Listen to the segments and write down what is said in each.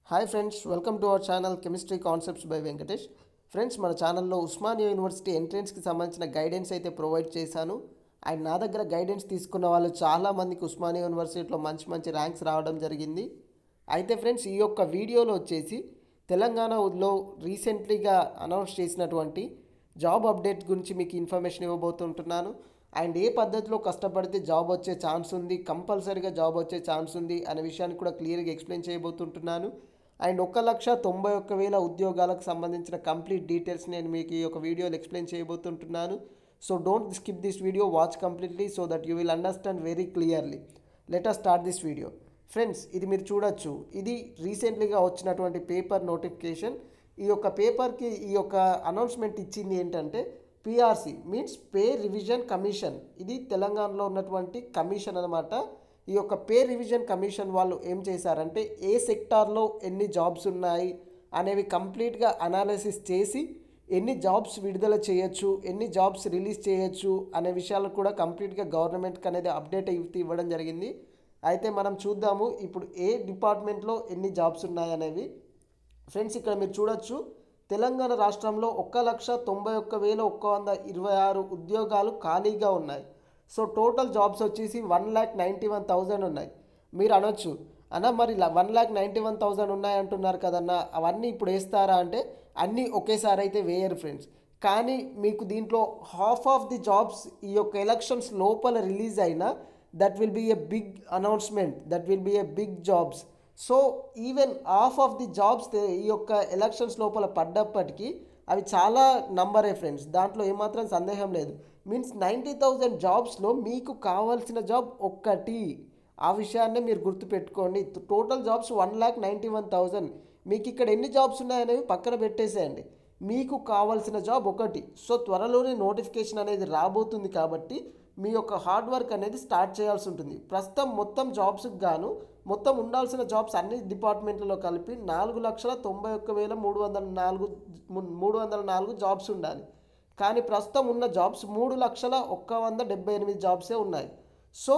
hi friends welcome to our channel chemistry concepts by Venkatesh friends మన ఛానల్లో Osmania university ఎంట్రన్స్కి సంబంధించిన guidance అయితే ప్రొవైడ్ చేశాను అండ్ నా దగ్గర గైడెన్స్ తీసుకున్న వాళ్ళు చాలా మందికి ఉస్మానియా యూనివర్సిటీలో మంచి మంచి ర్యాంక్స్ రావడం జరిగింది అయితే ఫ్రెండ్స్ ఈ యొక్క వీడియోలో వచ్చేసి తెలంగాణలో రీసెంట్లీగా అనౌన్స్ చేసినటువంటి జాబ్ అప్డేట్ గురించి మీకు ఇన్ఫర్మేషన్ ఇవ్వబోతుంటున్నాను అండ్ ఏ పద్ధతిలో కష్టపడితే జాబ్ వచ్చే ఛాన్స్ ఉంది కంపల్సరీగా జాబ్ వచ్చే ఛాన్స్ ఉంది అనే విషయాన్ని కూడా క్లియర్గా ఎక్స్ప్లెయిన్ చేయబోతుంటున్నాను అండ్ ఒక లక్ష తొంభై ఒక్క వేల ఉద్యోగాలకు సంబంధించిన కంప్లీట్ డీటెయిల్స్ నేను మీకు ఈ యొక్క వీడియోలో ఎక్స్ప్లెయిన్ చేయబోతుంటున్నాను so don't skip this video watch completely so that you will understand very clearly let us start this video friends ఇది మీరు చూడొచ్చు ఇది రీసెంట్లీగా వచ్చినటువంటి పేపర్ నోటిఫికేషన్ ఈ యొక్క పేపర్కి ఈ యొక్క అనౌన్స్మెంట్ ఇచ్చింది ఏంటంటే PRC means pay revision commission ఇది తెలంగాణలో ఉన్నటువంటి కమిషన్ అనమాట ఈ యొక్క పే రివిజన్ కమిషన్ వాళ్ళు ఏం చేశారంటే ఏ సెక్టార్లో ఎన్ని జాబ్స్ ఉన్నాయి అనేవి కంప్లీట్గా అనాలిసిస్ చేసి ఎన్ని జాబ్స్ విడుదల చేయొచ్చు ఎన్ని జాబ్స్ రిలీజ్ చేయొచ్చు అనే విషయాలు కూడా కంప్లీట్గా గవర్నమెంట్కి అనేది అప్డేట్ ఇవ్వడం జరిగింది అయితే మనం చూద్దాము ఇప్పుడు ఏ డిపార్ట్మెంట్లో ఎన్ని జాబ్స్ ఉన్నాయి అనేవి ఫ్రెండ్స్ ఇక్కడ మీరు చూడొచ్చు తెలంగాణ రాష్ట్రంలో ఒక్క లక్ష తొంభై ఒక్క వేల ఒక్క వంద ఇరవై ఆరు ఉద్యోగాలు ఖాళీగా ఉన్నాయి సో టోటల్ జాబ్స్ వచ్చేసి one lakh ninety one thousand ఉన్నాయి మీరు అనొచ్చు అన్న మరి one lakh ninety one thousand ఉన్నాయి అంటున్నారు కదన్న అవన్నీ ఇప్పుడు వేస్తారా అంటే అన్నీ ఒకేసారి అయితే వేయరు ఫ్రెండ్స్ కానీ మీకు దీంట్లో హాఫ్ ఆఫ్ ది జాబ్స్ ఈ యొక్క ఎలక్షన్స్ లోపల రిలీజ్ అయినా that will be a big announcement that will be a big jobs so even half of the jobs ఈ యొక్క ఎలక్షన్స్ లోపల పడ్డప్పటికీ అవి చాలా నంబరే ఫ్రెండ్స్ దాంట్లో ఏమాత్రం సందేహం లేదు మీన్స్ నైంటీ థౌజండ్ జాబ్స్లో మీకు కావాల్సిన జాబ్ ఒక్కటి ఆ విషయాన్నే మీరు గుర్తుపెట్టుకోండి total jobs one lakh ninety one thousand మీకు ఇక్కడ ఎన్ని జాబ్స్ ఉన్నాయనేవి పక్కన పెట్టేసేయండి మీకు కావాల్సిన జాబ్ ఒకటి సో త్వరలోనే నోటిఫికేషన్ అనేది రాబోతుంది కాబట్టి మీ యొక్క హార్డ్ వర్క్ అనేది స్టార్ట్ చేయాల్సి ఉంటుంది ప్రస్తుతం మొత్తం జాబ్స్కి గాను మొత్తం ఉండాల్సిన జాబ్స్ అన్ని డిపార్ట్మెంట్లలో కలిపి నాలుగు లక్షల తొంభై ఒక్క వేల మూడు వందల నాలుగు మూడు వందల నాలుగు జాబ్స్ ఉండాలి కానీ ప్రస్తుతం ఉన్న జాబ్స్ మూడు లక్షల ఒక్క వంద డెబ్బై ఎనిమిది జాబ్సే ఉన్నాయి సో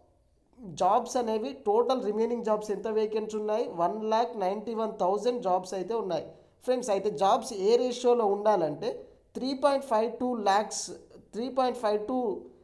జాబ్స్ అనేవి టోటల్ రిమైనింగ్ జాబ్స్ ఎంత వేకెన్సీ ఉన్నాయి one lakh ninety one thousand jobs అయితే ఉన్నాయి ఫ్రెండ్స్ అయితే జాబ్స్ ఏ రేషియోలో ఉండాలంటే three point five two lakhs three point five two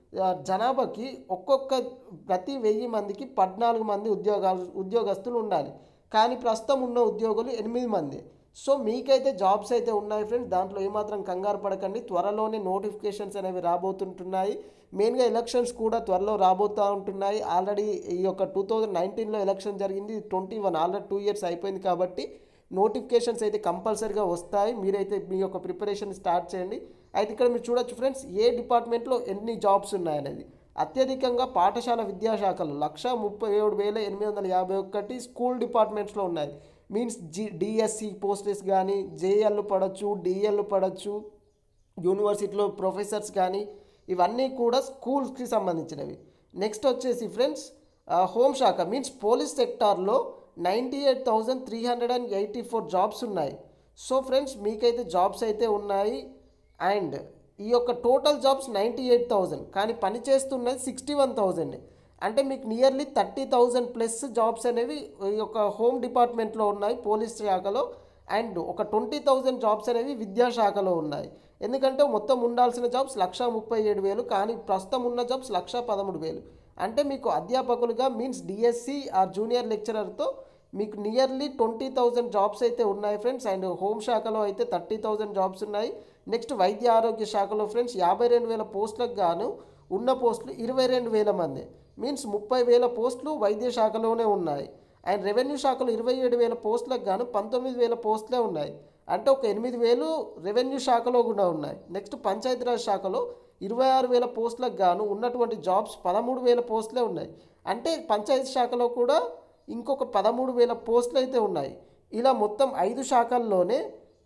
జనాభాకి ఒక్కొక్క ప్రతి వెయ్యి మందికి పద్నాలుగు మంది ఉద్యోగాలు ఉద్యోగస్తులు ఉండాలి కానీ ప్రస్తుతం ఉన్న ఉద్యోగులు ఎనిమిది మంది సో మీకైతే జాబ్స్ అయితే ఉన్నాయి ఫ్రెండ్స్ దాంట్లో ఏమాత్రం కంగారు పడకండి త్వరలోనే నోటిఫికేషన్స్ అనేవి రాబోతుంటున్నాయి మెయిన్గా ఎలక్షన్స్ కూడా త్వరలో రాబోతూ ఉంటున్నాయి ఆల్రెడీ ఈ యొక్క టూ థౌజండ్ నైన్టీన్లో ఎలక్షన్ జరిగింది twenty one already two years అయిపోయింది కాబట్టి నోటిఫికేషన్స్ అయితే కంపల్సరీగా వస్తాయి మీరైతే మీ యొక్క ప్రిపరేషన్ స్టార్ట్ చేయండి అయితే ఇక్కడ మీరు చూడొచ్చు ఫ్రెండ్స్ ఏ డిపార్ట్మెంట్లో ఎన్ని జాబ్స్ ఉన్నాయనేది అత్యధికంగా పాఠశాల విద్యాశాఖలు లక్ష ముప్పై ఏడు వేల ఎనిమిది వందల యాభై ఒకటి స్కూల్ డిపార్ట్మెంట్స్లో ఉన్నాయి మీన్స్ జి డిఎస్సి పోస్టెస్ కానీ జేఎల్ పడవచ్చు డిఎల్ పడవచ్చు యూనివర్సిటీలో ప్రొఫెసర్స్ కానీ ఇవన్నీ కూడా స్కూల్స్కి సంబంధించినవి నెక్స్ట్ వచ్చేసి ఫ్రెండ్స్ హోంశాఖ మీన్స్ పోలీస్ సెక్టార్లో ninety eight thousand three hundred and eighty four jobs ఉన్నాయి సో ఫ్రెండ్స్ మీకైతే జాబ్స్ అయితే ఉన్నాయి అండ్ ఈ యొక్క total jobs ninety eight thousand కానీ పని చేస్తున్నది సిక్స్టీ వన్ థౌజండ్ అంటే మీకు nearly thirty thousand plus jobs అనేవి ఈ యొక్క హోమ్ డిపార్ట్మెంట్లో ఉన్నాయి పోలీస్ శాఖలో అండ్ ఒక ట్వంటీ థౌజండ్ జాబ్స్ అనేవి విద్యాశాఖలో ఉన్నాయి ఎందుకంటే మొత్తం ఉండాల్సిన జాబ్స్ లక్ష ముప్పై ఏడు వేలు కానీ ప్రస్తుతం ఉన్న జాబ్స్ లక్ష పదమూడు వేలు అంటే మీకు అధ్యాపకులుగా మీన్స్ డిఎస్సి ఆర్ జూనియర్ లెక్చరర్తో మీకు నియర్లీ ట్వంటీ థౌజండ్ జాబ్స్ అయితే ఉన్నాయి ఫ్రెండ్స్ అండ్ హోమ్ శాఖలో అయితే థర్టీ థౌజండ్ జాబ్స్ ఉన్నాయి నెక్స్ట్ వైద్య ఆరోగ్య శాఖలో ఫ్రెండ్స్ యాభై రెండు వేల పోస్టులకు గాను ఉన్న పోస్టులు ఇరవై రెండు వేల మంది మీన్స్ ముప్పై వేల పోస్టులు వైద్య శాఖలోనే ఉన్నాయి అండ్ రెవెన్యూ శాఖలో ఇరవై ఏడు వేల పోస్టులకు గాను పంతొమ్మిది వేల పోస్టులే ఉన్నాయి అంటే ఒక ఎనిమిది వేలు రెవెన్యూ శాఖలో కూడా ఉన్నాయి నెక్స్ట్ పంచాయతీరాజ్ శాఖలో ఇరవై ఆరు వేల పోస్టులకు గాను ఉన్నటువంటి జాబ్స్ పదమూడు వేల పోస్టులే ఉన్నాయి అంటే పంచాయతీ శాఖలో కూడా ఇంకొక పదమూడు వేల పోస్టులు అయితే ఉన్నాయి ఇలా మొత్తం ఐదు శాఖల్లోనే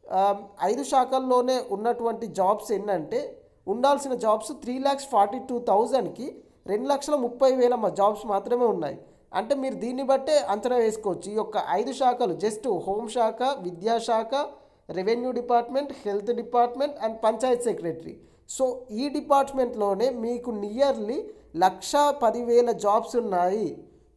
ఐదు శాఖల్లోనే ఉన్నటువంటి జాబ్స్ ఏంటంటే ఉండాల్సిన jobs three lakhs forty two థౌజండ్కి రెండు లక్షల ముప్పై వేల జాబ్స్ మాత్రమే ఉన్నాయి అంటే మీరు దీన్ని బట్టే అంచనా వేసుకోవచ్చు ఈ యొక్క ఐదు శాఖలు జస్ట్ హోంశాఖ విద్యాశాఖ revenue department health department and panchayat secretary so ఈ డిపార్ట్మెంట్లోనే మీకు నియర్లీ లక్ష పదివేల జాబ్స్ ఉన్నాయి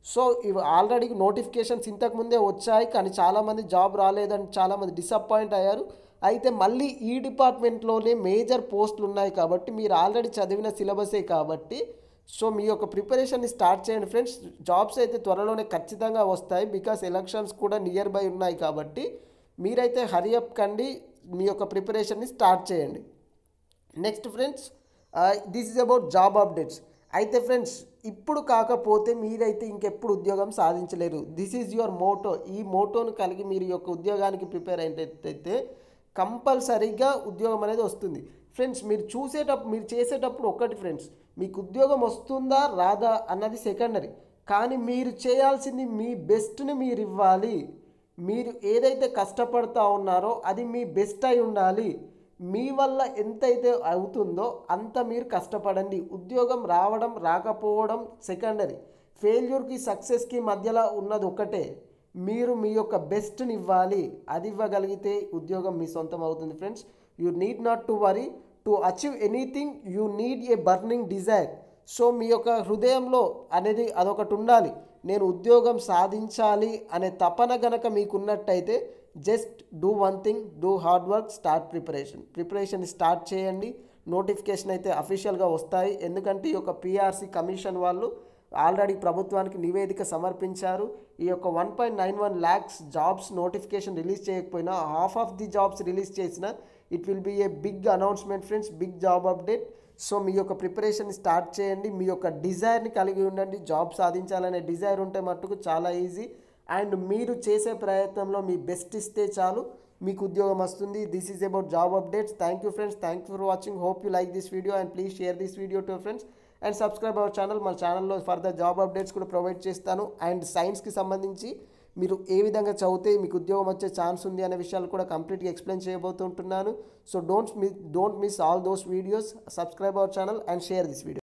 సో ఇవి ఆల్రెడీ నోటిఫికేషన్స్ ఇంతకుముందే వచ్చాయి కానీ చాలామంది జాబ్ రాలేదని చాలామంది డిసప్పాయింట్ అయ్యారు అయితే మళ్ళీ ఈ డిపార్ట్మెంట్లోనే మేజర్ పోస్టులు ఉన్నాయి కాబట్టి మీరు ఆల్రెడీ చదివిన సిలబసే కాబట్టి సో మీ యొక్క ప్రిపరేషన్ని స్టార్ట్ చేయండి ఫ్రెండ్స్ జాబ్స్ అయితే త్వరలోనే ఖచ్చితంగా వస్తాయి బికాస్ ఎలక్షన్స్ కూడా నియర్ బై ఉన్నాయి కాబట్టి మీరైతే హరియప్ కండి మీ యొక్క ప్రిపరేషన్ని స్టార్ట్ చేయండి next friends this is about job updates అయితే ఫ్రెండ్స్ ఇప్పుడు కాకపోతే మీరైతే ఇంకెప్పుడు ఉద్యోగం సాధించలేరు దిస్ ఈజ్ యువర్ మోటో ఈ మోటోను కలిగి మీరు ఈ యొక్క ఉద్యోగానికి ప్రిపేర్ అయినట్టయితే కంపల్సరీగా ఉద్యోగం అనేది వస్తుంది ఫ్రెండ్స్ మీరు చూసేటప్పుడు మీరు చేసేటప్పుడు ఒక్కటి ఫ్రెండ్స్ మీకు ఉద్యోగం వస్తుందా రాదా అన్నది సెకండరీ కానీ మీరు చేయాల్సింది మీ బెస్ట్ని మీరు ఇవ్వాలి మీరు ఏదైతే కష్టపడతా ఉన్నారో అది మీ బెస్ట్ అయి ఉండాలి మీ వల్ల ఎంతైతే అవుతుందో అంత మీరు కష్టపడండి ఉద్యోగం రావడం రాకపోవడం సెకండరీ ఫెయిల్యూర్కి సక్సెస్కి మధ్యలో ఉన్నది ఒకటే మీరు మీ యొక్క బెస్ట్ని ఇవ్వాలి అది ఇవ్వగలిగితే ఉద్యోగం మీ సొంతం అవుతుంది friends you need not to worry to achieve anything you need a burning desire so మీ యొక్క హృదయంలో అనేది అదొకటి ఉండాలి నేను ఉద్యోగం సాధించాలి అనే తపన గనక మీకున్నట్టయితే just do one thing do hard work start preparation preparation start చేయండి నోటిఫికేషన్ అయితే అఫీషియల్గా వస్తాయి ఎందుకంటే ఈ యొక్క పిఆర్సీ కమిషన్ వాళ్ళు ఆల్రెడీ ప్రభుత్వానికి నివేదిక సమర్పించారు ఈ యొక్క one point nine one lakhs jobs notification release చేయకపోయినా half of the jobs release చేసిన it will be a big announcement friends big job update so మీ యొక్క ప్రిపరేషన్ స్టార్ట్ చేయండి మీ యొక్క డిజైర్ని కలిగి ఉండండి జాబ్ సాధించాలనే డిజైర్ ఉంటే మట్టుకు చాలా ఈజీ అండ్ మీరు చేసే ప్రయత్నంలో మీ బెస్ట్ ఇస్తే చాలు మీకు ఉద్యోగం వస్తుంది this is about job updates thank you friends thank you for watching hope you like this video and please share this video to friends and subscribe our channel మన ఛానల్లో ఫర్దర్ జాబ్ అప్డేట్స్ కూడా provide చేస్తాను and సైన్స్కి సంబంధించి మీరు ఏ విధంగా చదివితే మీకు ఉద్యోగం వచ్చే ఛాన్స్ ఉంది అనే విషయాలు కూడా కంప్లీట్గా ఎక్స్ప్లెయిన్ చేయబోతుంటున్నాను so don't miss don't miss all those videos subscribe our channel and share this video